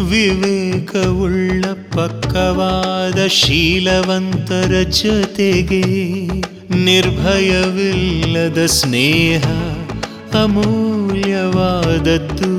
ವಿವೇಕವುಳ್ಳ ಪಕ್ಕವಾದ ಶೀಲವಂತರ ಜೊತೆಗೆ ನಿರ್ಭಯವಿಲ್ಲದ ಸ್ನೇಹ ಅಮೂಲ್ಯವಾದದ್ದು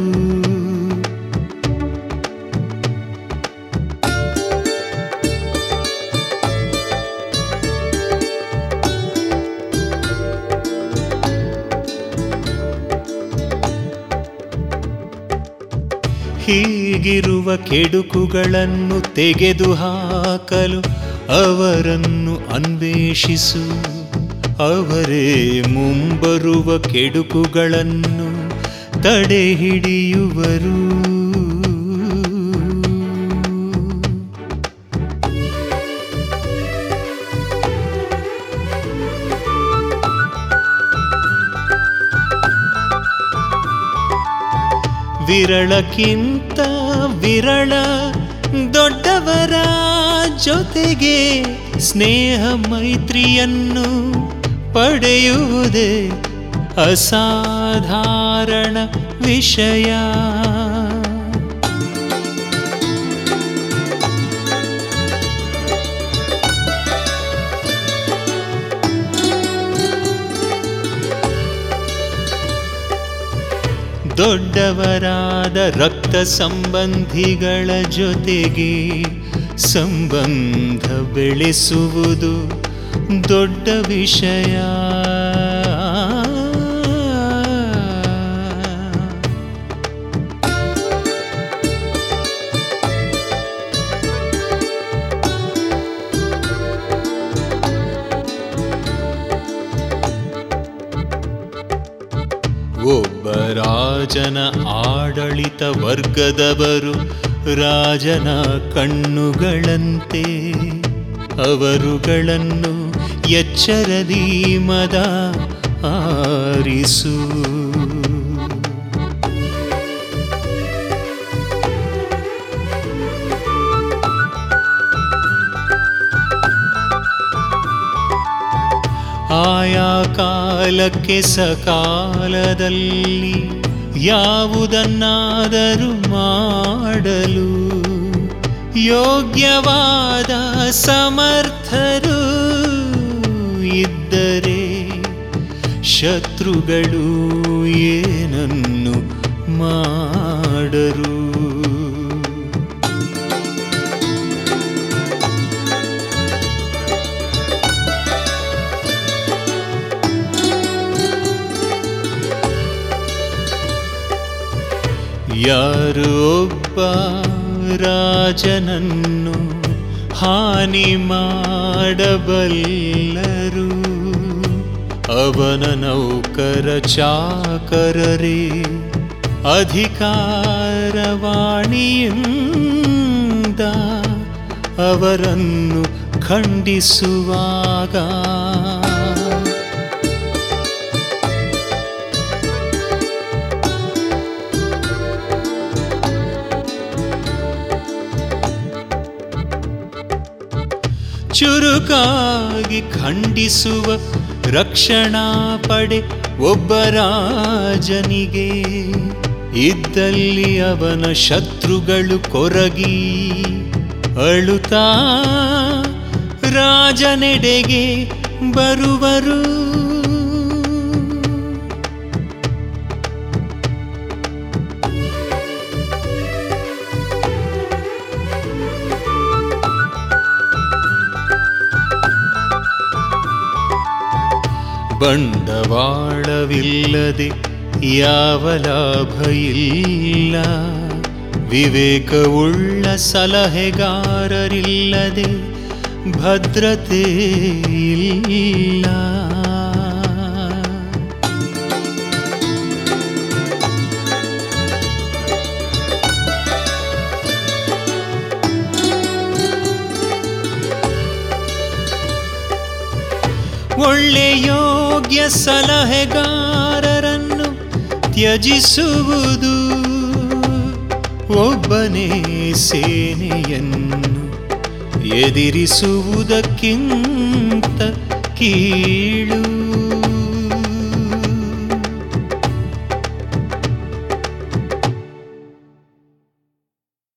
ಹೀಗಿರುವ ಕೆಡುಕುಗಳನ್ನು ತೆಗೆದುಹಾಕಲು ಅವರನ್ನು ಅನ್ವೇಷಿಸು ಅವರೇ ಮುಂಬರುವ ಕೆಡುಕುಗಳನ್ನು ತಡೆ ಹಿಡಿಯುವರು ವಿರಳಕ್ಕಿಂತ ವಿರಳ ದೊಡ್ಡವರ ಜೊತೆಗೆ ಸ್ನೇಹ ಮೈತ್ರಿಯನ್ನು ಪಡೆಯುವುದೇ ಅಸಾಧಾರಣ ವಿಷಯ ದೊಡ್ಡವರಾದ ರಕ್ತ ಸಂಬಂಧಿಗಳ ಜೊತೆಗೆ ಸಂಬಂಧ ಬೆಳೆಸುವುದು ದೊಡ್ಡ ವಿಷಯ ಒಬ್ಬ ರಾಜನ ಆಡಳಿತ ವರ್ಗದವರು ರಾಜನ ಕಣ್ಣುಗಳಂತೆ ಅವರುಗಳನ್ನು ಎಚ್ಚರದಿ ಮದ ಆರಿಸು ಆಯಾ ಕಾಲಕ್ಕೆ ಸಕಾಲದಲ್ಲಿ ಯಾವುದನ್ನಾದರೂ ಮಾಡಲು ಯೋಗ್ಯವಾದ ಸಮರ್ಥರು ಇದ್ದರೆ ಶತ್ರುಗಳು ಏನನ್ನು ಮಾಡರು ಯಾರು ಒಬ್ಬ ರಾಜನನ್ನು ಹಾನಿ ಮಾಡಬಲ್ಲರು ಅವನ ನೌಕರ ಚಾಕರರೇ ಅಧಿಕಾರವಾಣಿಯಿಂದ ಅವರನ್ನು ಖಂಡಿಸುವಾಗ ಚುರುಕಾಗಿ ಖಂಡಿಸುವ ರಕ್ಷಣಾ ಪಡೆ ಒಬ್ಬ ರಾಜನಿಗೆ ಇದ್ದಲ್ಲಿ ಅವನ ಶತ್ರುಗಳು ಕೊರಗಿ ಅಳುತ್ತಾ ರಾಜನೆಡೆಗೆ ಬರುವರು ಬಂಡವಾಳವಿಲ್ಲದೆ ಯಾವ ಲಾಭ ಇಲ್ಲ ವಿವೇಕವುಳ್ಳ ಸಲಹೆಗಾರರಿಲ್ಲದೆ ಭದ್ರತೆ ಇಲ್ಲ ಒಳ್ಳೆ ಯೋಗ್ಯ ಸಲಹೆಗಾರರನ್ನು ತ್ಯಜಿಸುವುದು ಒಬ್ಬನೇ ಸೇನೆಯನ್ನು ಎದಿರಿಸುವುದಕ್ಕಿಂತ ಕೀಳು